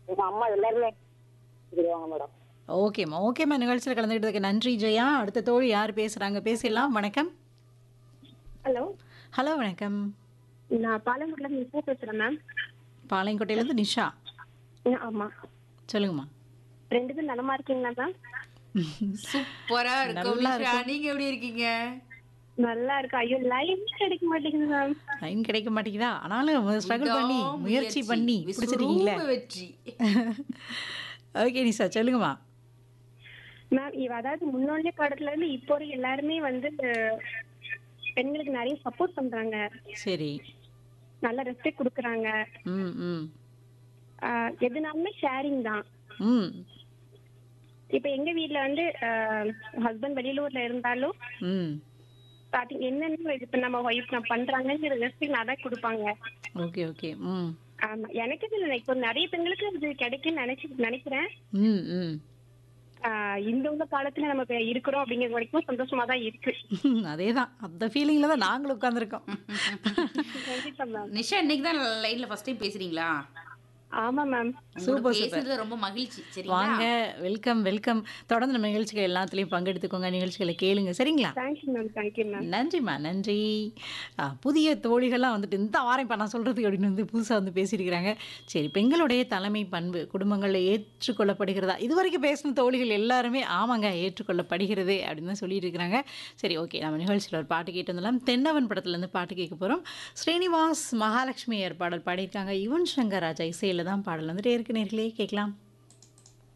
எங்க அம்மா எல்லாருமே சொல்லுவாங்க மேடம் ஓகேம்மா ஓகேம்மா நிகழ்ச்சியில் கலந்துக்கிட்டதுக்கு நன்றி ஜெயா அடுத்த தோழி யார் பேசுகிறாங்க பேசிடலாம் வணக்கம் ஹலோ ஹலோ வணக்கம் நான் பாலங்குடில இருந்து நிஷா பேசுறேன் மேம் பாளையங்கோட்டையிலேருந்து நிஷா ஆமா சொல்லுங்கம்மா ரெண்டு பேரும் நலமா இருக்கீங்களா மேம் சூப்பரா இருக்கும் நல்லா நிஷா நீங்க எப்படி இருக்கீங்க நல்லா இருக்கு ஐயோ லைன் கிடைக்க மாட்டேங்குது மேம் லைன் கிடைக்க மாட்டேங்குதா ஆனாலும் ஸ்ட்ரகிள் பண்ணி விடாமுயற்சி, முயற்சி பண்ணி பிடிச்சிருக்கீங்களே விஸ்வரூப வெற்றி ஓகே நிஷா சொல்லுங்கம்மா மேம் இவ அதாவது முன்னோடைய காலத்துல இருந்து இப்போ வரைக்கும் எல்லாருமே வந்து அஹ், பெண்களுக்கு நிறைய சப்போர்ட் பண்றாங்க சரி நல்ல ரெஸ்பெக்ட் கொடுக்குறாங்க ம் ம் அஹ், எதுனாலுமே ஷேரிங் தான் ம் இப்ப எங்க வீட்ல வந்து ஹஸ்பண்ட் வெளியூர்ல இருந்தாலும் ம் ஸ்டார்டிங் என்னென்ன இப்ப நம்ம ஒய்ஃப் நான் பண்றாங்கங்கிற ரெஸ்பெக்ட் நான் தான் கொடுப்பாங்க ஓகே ஓகே ம் ஆமா எனக்கு இது இல்லை இப்போ நிறைய பெண்களுக்கு இது கிடைக்கும்னு நினைச்சு நினைக்கிறேன் ம் ம் ஆஹ் இந்த உள்ள காலத்துல நம்ம இப்ப இருக்கிறோம் அப்படிங்கிற வரைக்கும் சந்தோஷமா தான் இருக்கு அதே தான் அந்த ஃபீலிங்கில் தான் நாங்களும் உட்காந்துருக்கோம் கண்டிப்பா மேம் நிஷா இன்னைக்கு தான் லைன்ல ஃபர்ஸ்ட் டைம் பேசுறீங்களா ஆமா மேம் உங்களோட பேசுறது ரொம்ப மகிழ்ச்சி சரிங்களா வாங்க வெல்கம் வெல்கம் தொடர்ந்து நம்ம நிகழ்ச்சிகள் எல்லாத்துலேயும் பங்கெடுத்துக்கோங்க நிகழ்ச்சிகளை கேளுங்க சரிங்களா தேங்க்யூ மேம் தேங்க்யூ மேம் நன்றிம்மா நன்றி ஆ, புதிய தோழிகள்லாம் வந்துட்டு இந்த வாரம் இப்போ நான் சொல்கிறதுக்கு அப்படின்னு வந்து புதுசாக வந்து பேசியிருக்கிறாங்க சரி பெண்களுடைய தலைமை பண்பு குடும்பங்களில் ஏற்றுக்கொள்ளப்படுகிறதா இது வரைக்கும் பேசின தோழிகள் எல்லாருமே ஆமாங்க ஏற்றுக்கொள்ளப்படுகிறது அப்படின்னு தான் சொல்லிட்டு இருக்கிறாங்க சரி ஓகே நம்ம நிகழ்ச்சியில் ஒரு பாட்டு கேட்டு வந்துடலாம் தென்னவன் படத்துலேருந்து பாட்டு கேட்க போகிறோம் ஸ்ரீனிவாஸ் மகாலட்சுமி பாடல் பாடியிருக்காங்க யுவன் சங்கர் ராஜா இசையில் தான் பாடல் வந்துட்டே இருக்கு நேர்களே கேட்கலாம்